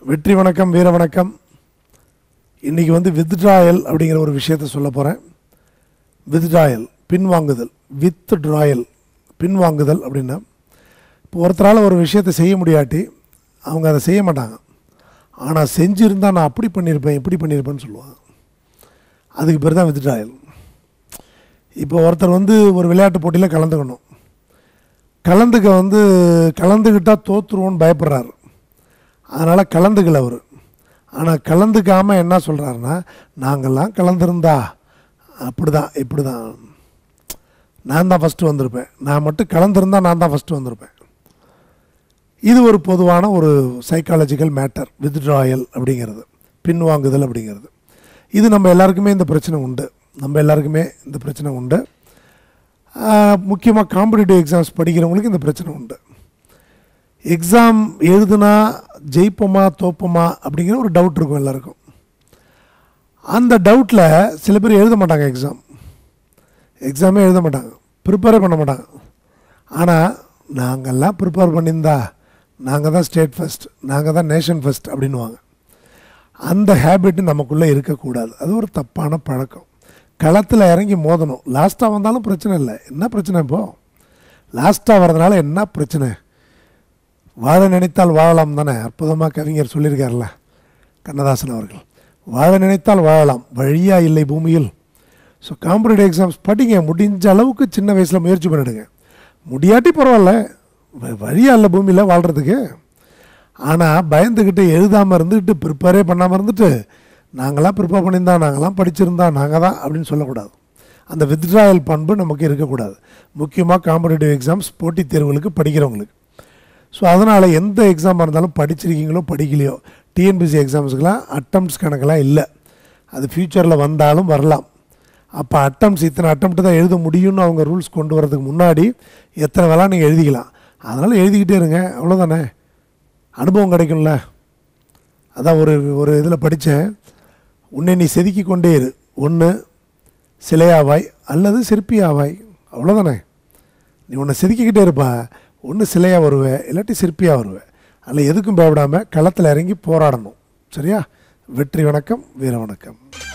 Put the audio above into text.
வெற்றி வணக்கம் வீர வணக்கம் இன்றைக்கி வந்து வித்ட்ராயல் அப்படிங்கிற ஒரு விஷயத்த சொல்ல போகிறேன் வித்ட்ராயல் பின்வாங்குதல் வித் ட்ராயல் பின்வாங்குதல் அப்படின்னா இப்போ ஒருத்தரால் ஒரு விஷயத்தை செய்ய முடியாட்டி அவங்க அதை செய்ய மாட்டாங்க ஆனால் செஞ்சுருந்தா நான் அப்படி பண்ணியிருப்பேன் இப்படி பண்ணியிருப்பேன்னு சொல்லுவாங்க அதுக்கு பேர் தான் வித்ட்ராயல் இப்போ ஒருத்தர் வந்து ஒரு விளையாட்டு போட்டியில் கலந்துக்கணும் கலந்துக்க வந்து கலந்துக்கிட்டால் தோற்றுருவோன்னு பயப்படுறாரு அதனால் கலந்துக்கல அவர் ஆனால் கலந்துக்காமல் என்ன சொல்கிறாருன்னா நாங்கள்லாம் கலந்துருந்தா அப்படி தான் இப்படி தான் நான் தான் ஃபஸ்ட்டு வந்திருப்பேன் நான் மட்டும் கலந்துருந்தா நான் தான் ஃபஸ்ட்டு வந்திருப்பேன் இது ஒரு பொதுவான ஒரு சைக்காலஜிக்கல் மேட்டர் வித்ட்ராயல் அப்படிங்கிறது பின்வாங்குதல் அப்படிங்கிறது இது நம்ம எல்லாருக்குமே இந்த பிரச்சனை உண்டு நம்ம எல்லாருக்குமே இந்த பிரச்சனை உண்டு முக்கியமாக காம்படிட்டிவ் எக்ஸாம்ஸ் படிக்கிறவங்களுக்கு இந்த பிரச்சனை உண்டு எக்ஸாம் எழுதுனா ஜெயிப்போமா தோப்போமா அப்படிங்கிற ஒரு டவுட் இருக்கும் எல்லாருக்கும் அந்த டவுட்டில் சில பேர் எழுத மாட்டாங்க எக்ஸாம் எக்ஸாமே எழுத மாட்டாங்க ப்ரிப்பேரே பண்ண மாட்டாங்க ஆனால் நாங்கள்லாம் ப்ரிப்பேர் பண்ணியிருந்தா நாங்கள் தான் ஸ்டேட் ஃபஸ்ட் நாங்கள் தான் நேஷன் ஃபஸ்ட் அப்படின்வாங்க அந்த ஹேபிட் நமக்குள்ளே இருக்கக்கூடாது அது ஒரு தப்பான பழக்கம் களத்தில் இறங்கி மோதணும் லாஸ்ட்டாக வந்தாலும் பிரச்சனை இல்லை என்ன பிரச்சனை இப்போது லாஸ்ட்டாக வர்றதுனால என்ன பிரச்சனை வாழ நினைத்தால் வாழலாம் தானே அற்புதமாக கவிஞர் சொல்லியிருக்கார்ல கண்ணதாசன் அவர்கள் வாழ நினைத்தால் வாழலாம் வழியா இல்லை பூமியில் ஸோ காம்படிட்டிவ் எக்ஸாம்ஸ் படிங்க முடிஞ்ச அளவுக்கு சின்ன வயசில் முயற்சி பண்ணிடுங்க முடியாட்டி பரவாயில்ல வ- வழியா இல்லை பூமியில் வாழ்கிறதுக்கு ஆனால் பயந்துக்கிட்டு எழுதாமல் இருந்துக்கிட்டு ப்ரிப்பேரே பண்ணாமல் இருந்துட்டு நாங்களாம் ப்ரிப்பேர் பண்ணியிருந்தா நாங்களாம் படிச்சிருந்தா நாங்கள் தான் அப்படின்னு சொல்லக்கூடாது அந்த வித்ட்ராயல் பண்பு நமக்கு இருக்கக்கூடாது முக்கியமாக காம்படிட்டிவ் எக்ஸாம்ஸ் போட்டித் தேர்வுகளுக்கு படிக்கிறவங்களுக்கு ஸோ அதனால் எந்த எக்ஸாமாக இருந்தாலும் படிச்சிருக்கீங்களோ படிக்கலையோ டிஎன்பிசி எக்ஸாம்ஸுக்கெலாம் அட்டம்ப்ட்ஸ் கணக்கெல்லாம் இல்லை அது ஃப்யூச்சரில் வந்தாலும் வரலாம் அப்போ அட்டம்ப்ட்ஸ் இத்தனை அட்டம்ப்ட் தான் எழுத முடியும்னு அவங்க ரூல்ஸ் கொண்டு வரதுக்கு முன்னாடி எத்தனை வேலை நீங்கள் எழுதிக்கலாம் அதனால் எழுதிக்கிட்டே இருங்க அவ்வளோதானே அனுபவம் கிடைக்கும்ல அதான் ஒரு ஒரு இதில் படித்தேன் உன்னை நீ செதுக்கி கொண்டே இரு ஒன்று சிலையாவாய் அல்லது சிற்பியாவாய் அவ்வளோதானே நீ உன்னை செதுக்கிக்கிட்டே இருப்பா ஒன்று சிலையாக வருவே இல்லாட்டி சிற்பியாக வருவே அதில் எதுக்கும் பயப்படாமல் களத்தில் இறங்கி போராடணும் சரியா வெற்றி வணக்கம் வீர வணக்கம்